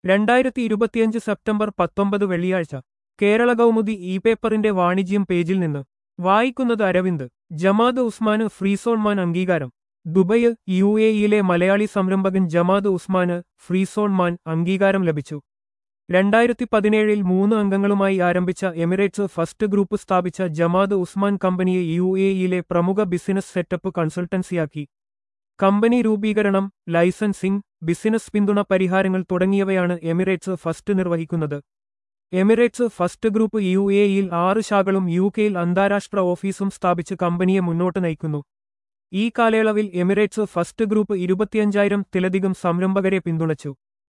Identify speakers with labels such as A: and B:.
A: രണ്ടായിരത്തി ഇരുപത്തിയഞ്ച് സെപ്റ്റംബർ പത്തൊമ്പത് വെള്ളിയാഴ്ച കേരള കൗമുദി ഇ പേപ്പറിന്റെ വാണിജ്യം പേജിൽ നിന്ന് വായിക്കുന്നത് അരവിന്ദ് ജമാദ് ഉസ്മാന് ഫ്രീസോൺമാൻ അംഗീകാരം ദുബൈയിൽ യു എ ഇയിലെ മലയാളി സംരംഭകൻ ജമാദ് ഉസ്മാന് ഫ്രീസോൺമാൻ അംഗീകാരം ലഭിച്ചു രണ്ടായിരത്തി പതിനേഴിൽ മൂന്ന് അംഗങ്ങളുമായി ആരംഭിച്ച എമിറേറ്റ്സ് ഫസ്റ്റ് ഗ്രൂപ്പ് സ്ഥാപിച്ച ജമാദ് ഉസ്മാൻ കമ്പനിയെ യു എ ഇയിലെ പ്രമുഖ ബിസിനസ് സെറ്റപ്പ് കൺസൾട്ടൻസിയാക്കി കമ്പനി രൂപീകരണം ലൈസൻസിംഗ് ബിസിനസ് പിന്തുണ പരിഹാരങ്ങൾ തുടങ്ങിയവയാണ് എമിറേറ്റ്സ് ഫസ്റ്റ് നിർവഹിക്കുന്നത് Emirates first group U A ഇയിൽ ആറ് ശാഖകളും യു കെയിൽ അന്താരാഷ്ട്ര ഓഫീസും സ്ഥാപിച്ച് കമ്പനിയെ മുന്നോട്ട് നയിക്കുന്നു ഈ കാലയളവിൽ എമിറേറ്റ്സ് ഫസ്റ്റ് ഗ്രൂപ്പ് ഇരുപത്തിയഞ്ചായിരം തിലധികം സംരംഭകരെ പിന്തുണച്ചു